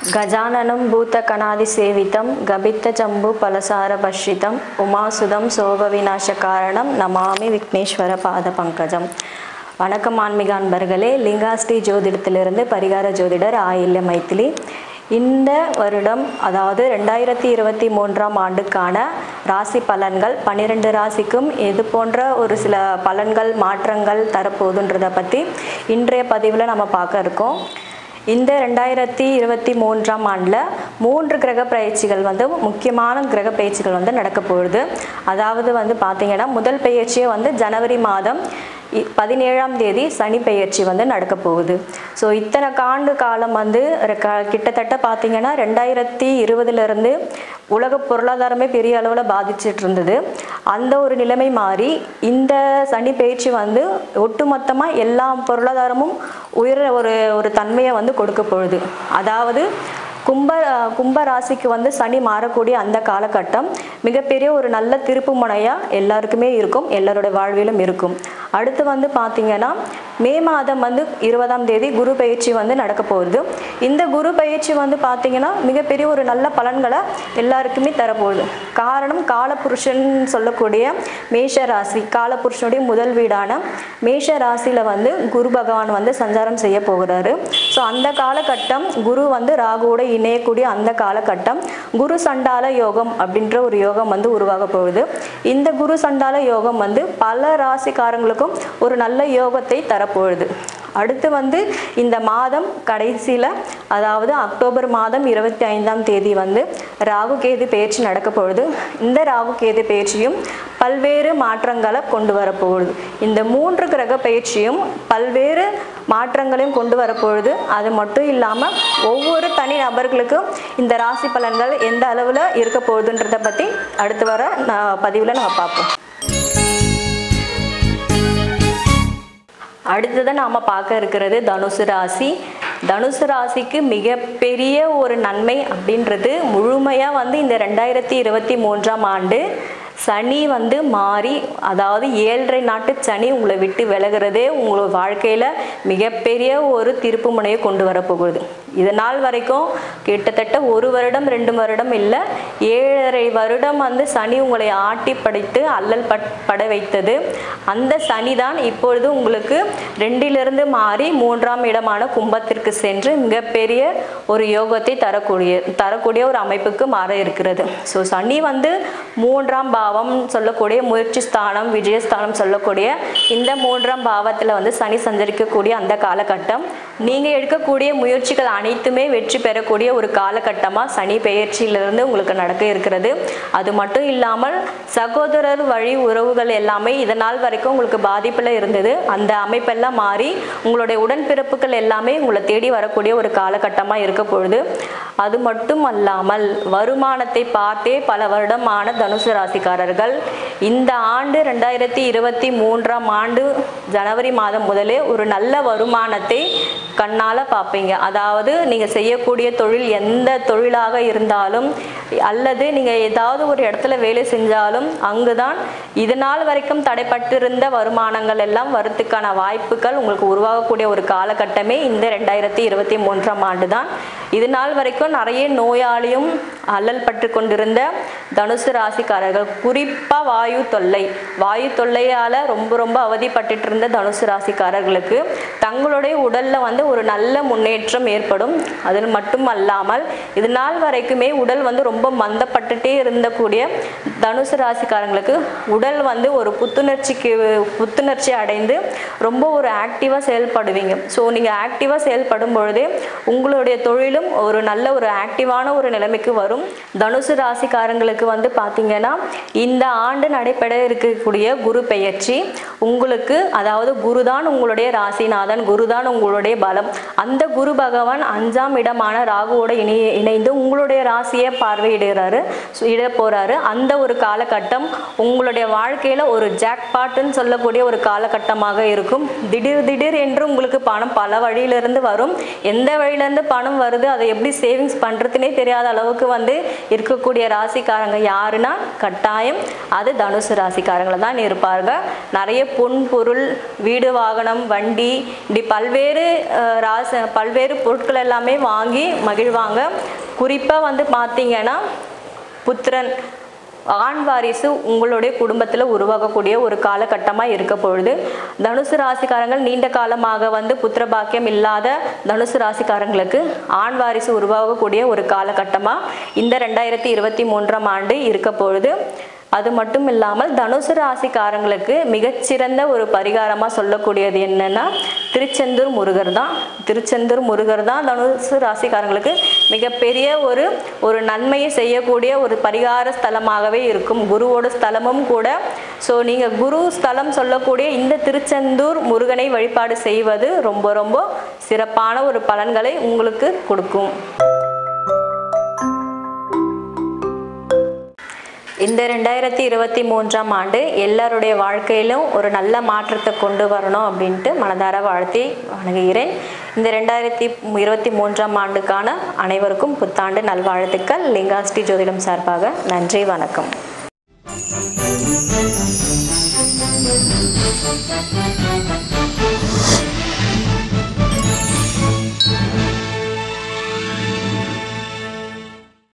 गजाननं भूतकणादिसेवितं गभित्तजम्बुफलसारभक्षितम् उमासुदं சோகவிநாசகாரணம் நமாமி விக்னேஸ்வர பாத பங்கஜம் வணக்கம் ஆன்மீக அன்பர்களே லிங்காஸ்ரீ ஜோதிடத்திலிருந்து பரிகார ஜோதிடர் ஆயில்ய மைத்திலி இந்த வருடம் அதாவது ரெண்டாயிரத்தி இருபத்தி மூன்றாம் ஆண்டுக்கான ராசி பலன்கள் பன்னிரெண்டு ராசிக்கும் எது போன்ற ஒரு சில பலன்கள் மாற்றங்கள் தரப்போகுதுன்றதை பற்றி இன்றைய பதிவில் நம்ம பார்க்க இருக்கோம் இந்த ரெண்டாயிரத்தி இருபத்தி மூன்றாம் ஆண்டில் மூன்று கிரக பயிற்சிகள் வந்து முக்கியமான கிரக பயிற்சிகள் வந்து நடக்க போகுது அதாவது வந்து பார்த்தீங்கன்னா முதல் பயிற்சியே வந்து ஜனவரி மாதம் இ- பதினேழாம் தேதி சனி பெயர்ச்சி வந்து நடக்க போகுது ஸோ இத்தனை காண்டு காலம் வந்து ஒரு க- கிட்டத்தட்ட பார்த்தீங்கன்னா ரெண்டாயிரத்தி இருபதுலேருந்து உலக பொருளாதாரமே பெரிய அளவில் பாதிச்சிட்டு இருந்தது அந்த ஒரு நிலைமை மாறி இந்த சனி பெயர்ச்சி வந்து ஒட்டுமொத்தமாக எல்லா பொருளாதாரமும் உயர ஒரு ஒரு தன்மையை வந்து கொடுக்க போகுது அதாவது கும்ப கும்ப ராசிக்கு வந்து சனி மாறக்கூடிய அந்த காலகட்டம் மிகப்பெரிய ஒரு நல்ல திருப்பு முனையாக எல்லாருக்குமே இருக்கும் எல்லாரோட வாழ்விலும் இருக்கும் அடுத்து வந்து பார்த்தீங்கன்னா மே மாதம் வந்து இருபதாம் தேதி குரு பயிற்சி வந்து நடக்க போகுது இந்த குரு பயிற்சி வந்து பார்த்தீங்கன்னா மிகப்பெரிய ஒரு நல்ல பலன்களை எல்லாருக்குமே தரப்போகுது காரணம் காலபுருஷன் சொல்லக்கூடிய மேஷ ராசி காலபுருஷனுடைய முதல் வீடான மேஷ ராசியில் வந்து குரு பகவான் வந்து சஞ்சாரம் செய்ய போகிறாரு ஸோ அந்த காலகட்டம் குரு வந்து ராகுவோட இணையக்கூடிய அந்த காலகட்டம் குரு சண்டால யோகம் அப்படின்ற ஒரு யோகம் வந்து உருவாக போகுது இந்த குரு சண்டால யோகம் வந்து பல ராசிக்காரங்களுக்கும் ஒரு நல்ல யோகத்தை தரப்போகுது அடுத்து வந்து இந்த மாதம் கடைசியில் அதாவது அக்டோபர் மாதம் இருபத்தி ஐந்தாம் தேதி வந்து ராகு கேது பயிற்சி நடக்க போகுது இந்த ராகு கேது பயிற்சியும் பல்வேறு மாற்றங்களை கொண்டு வரப்போகுது இந்த மூன்று கிரக பயிற்சியும் பல்வேறு மாற்றங்களையும் கொண்டு வரப்போகுது அது மட்டும் இல்லாமல் ஒவ்வொரு தனி நபர்களுக்கும் இந்த ராசி பலன்கள் எந்த அளவில் இருக்க போகுதுன்றதை பற்றி அடுத்து வர பதிவில் நம்ம பார்ப்போம் அடுத்ததான் நாம் பார்க்க இருக்கிறது தனுசு ராசி தனுசு ராசிக்கு மிகப்பெரிய ஒரு நன்மை அப்படின்றது முழுமையாக வந்து இந்த ரெண்டாயிரத்தி இருபத்தி மூன்றாம் ஆண்டு சனி வந்து மாறி அதாவது ஏழரை நாட்டு சனி உங்களை விட்டு விலகிறதே உங்களோட வாழ்க்கையில் மிகப்பெரிய ஒரு திருப்பு முனையை கொண்டு வரப்போகுது இது நாள் வரைக்கும் கிட்டத்தட்ட ஒரு வருடம் ரெண்டு வருடம் இல்லை ஏழரை வருடம் வந்து சனி உங்களை ஆட்டி படைத்து அல்லல் பட் பட வைத்தது அந்த சனி தான் இப்பொழுது உங்களுக்கு ரெண்டிலிருந்து மாறி மூன்றாம் இடமான கும்பத்திற்கு சென்று மிகப்பெரிய ஒரு யோகத்தை தரக்கூடிய தரக்கூடிய ஒரு அமைப்புக்கு மாற இருக்கிறது ஸோ சனி வந்து மூன்றாம் பாவம் சொல்லக்கூடிய முயற்சி ஸ்தானம் விஜயஸ்தானம் சொல்லக்கூடிய இந்த மூன்றாம் பாவத்தில் வந்து சனி சஞ்சரிக்கக்கூடிய அந்த காலகட்டம் நீங்கள் எடுக்கக்கூடிய முயற்சிகள் அனைத்துமே வெற்றி பெறக்கூடிய ஒரு காலகட்டமாக சனி பெயர்ச்சியிலிருந்து உங்களுக்கு நடக்க இருக்கிறது அது மட்டும் இல்லாமல் சகோதரர் வழி உறவுகள் எல்லாமே இதனால் வரைக்கும் உங்களுக்கு பாதிப்பில் இருந்தது அந்த அமைப்பெல்லாம் மாறி உங்களுடைய உடன்பிறப்புகள் எல்லாமே உங்களை தேடி வரக்கூடிய ஒரு காலகட்டமாக இருக்க பொழுது அது மட்டும் அல்லாமல் வருமானத்தை பார்த்தே பல வருடமான தனுசு ராசிக்காரர்கள் இந்த ஆண்டு ரெண்டாயிரத்தி இருபத்தி மூன்றாம் ஆண்டு ஜனவரி மாதம் முதலே ஒரு நல்ல வருமானத்தை கண்ணால் பார்ப்பீங்க அதாவது நீங்கள் செய்யக்கூடிய தொழில் எந்த தொழிலாக இருந்தாலும் அல்லது நீங்கள் ஏதாவது ஒரு இடத்துல வேலை செஞ்சாலும் அங்குதான் இது நாள் வரைக்கும் தடைப்பட்டிருந்த வருமானங்கள் எல்லாம் வரத்துக்கான வாய்ப்புகள் உங்களுக்கு உருவாகக்கூடிய ஒரு காலகட்டமே இந்த ரெண்டாயிரத்தி இருபத்தி மூன்றாம் ஆண்டு தான் இது நாள் வரைக்கும் நிறைய நோயாளியும் அல்லல் பட்டு கொண்டிருந்த தனுசு ராசிக்காரர்கள் குறிப்பாக வாயு தொல்லை வாயு தொல்லையால் ரொம்ப ரொம்ப அவதிப்பட்டுட்டு இருந்த தனுசு ராசிக்காரர்களுக்கு தங்களுடைய உடலில் வந்து ஒரு நல்ல முன்னேற்றம் ஏற்படும் அது மட்டும் அல்லாமல் இது நாள் வரைக்குமே உடல் வந்து ரொம்ப மந்தப்பட்டுட்டே இருந்தக்கூடிய தனுசு ராசிக்காரங்களுக்கு உடல் வந்து ஒரு புத்துணர்ச்சிக்கு புத்துணர்ச்சி அடைந்து ரொம்ப ஒரு ஆக்டிவாக செயல்படுவீங்க ஸோ நீங்கள் ஆக்டிவாக செயல்படும் பொழுதே உங்களுடைய தொழிலும் ஒரு நல்ல ஒரு ஆக்டிவான ஒரு நிலைமைக்கு வரும் தனுசு ராசிக்காரங்களுக்கு வந்து பார்த்தீங்கன்னா இந்த ஆண்டு நடைபெற இருக்கக்கூடிய குரு பெயர்ச்சி உங்களுக்கு அதாவது குருதான் உங்களுடைய ராசிநாதன் குருதான் உங்களுடைய பலம் அந்த குரு பகவான் அஞ்சாம் இடமான ராகுவோட இணை இணைந்து உங்களுடைய ராசியை பார்வையிடுறாரு ஸோ இட போறாரு அந்த ஒரு காலகட்டம் உங்களுடைய வாழ்க்கையில ஒரு ஜாக்பாட்டுன்னு சொல்லக்கூடிய ஒரு காலகட்டமாக இருக்கும் திடீர் திடீர் என்று உங்களுக்கு பணம் பல வழியிலிருந்து வரும் எந்த வழியிலேருந்து பணம் வருது அதை எப்படி சேவிங்ஸ் பண்ணுறதுனே தெரியாத அளவுக்கு வந்து இருக்கக்கூடிய ராசிக்காரங்க யாருன்னா கட்டாயம் அது தனுசு ராசிக்காரங்களை தான் இருப்பார்கள் நிறைய பொன் பொருள் வீடு வாகனம் வண்டி இப்படி பல்வேறு அஹ், ராச பல்வேறு பொருட்கள் எல்லாமே வாங்கி மகிழ்வாங்க குறிப்பாக வந்து பார்த்தீங்கன்னா புத்திரன் ஆண் வாரிசு உங்களுடைய குடும்பத்தில் உருவாகக்கூடிய ஒரு காலகட்டமாக இருக்க பொழுது தனுசு ராசிக்காரங்கள் நீண்ட காலமாக வந்து புத்திர பாக்கியம் இல்லாத தனுசு ராசிக்காரங்களுக்கு ஆண் வாரிசு உருவாகக்கூடிய ஒரு காலகட்டமாக இந்த ரெண்டாயிரத்தி இருபத்தி மூன்றாம் ஆண்டு இருக்க பொழுது அது மட்டும் இல்லாமல் தனுசு ராசிக்காரங்களுக்கு மிகச்சிறந்த ஒரு பரிகாரமாக சொல்லக்கூடியது என்னன்னா திருச்செந்தூர் முருகர் தான் திருச்செந்தூர் முருகர் தான் தனுசு ராசிக்காரங்களுக்கு மிகப்பெரிய ஒரு ஒரு நன்மையை செய்யக்கூடிய ஒரு பரிகார ஸ்தலமாகவே இருக்கும் குருவோட ஸ்தலமும் கூட ஸோ நீங்கள் குரு ஸ்தலம் சொல்லக்கூடிய இந்த திருச்செந்தூர் முருகனை வழிபாடு செய்வது ரொம்ப ரொம்ப சிறப்பான ஒரு பலன்களை உங்களுக்கு கொடுக்கும் இந்த ரெண்டாயிரத்தி இருபத்தி மூன்றாம் ஆண்டு எல்லாருடைய வாழ்க்கையிலும் ஒரு நல்ல மாற்றத்தை கொண்டு வரணும் அப்படின்ட்டு மனதார வாழ்த்தி வணங்குகிறேன் இந்த ரெண்டாயிரத்தி இருபத்தி மூன்றாம் ஆண்டுக்கான அனைவருக்கும் புத்தாண்டு நல்வாழ்த்துக்கள் லிங்காஸ்ரீ ஜோதிடம் சார்பாக நன்றி வணக்கம் Thank you.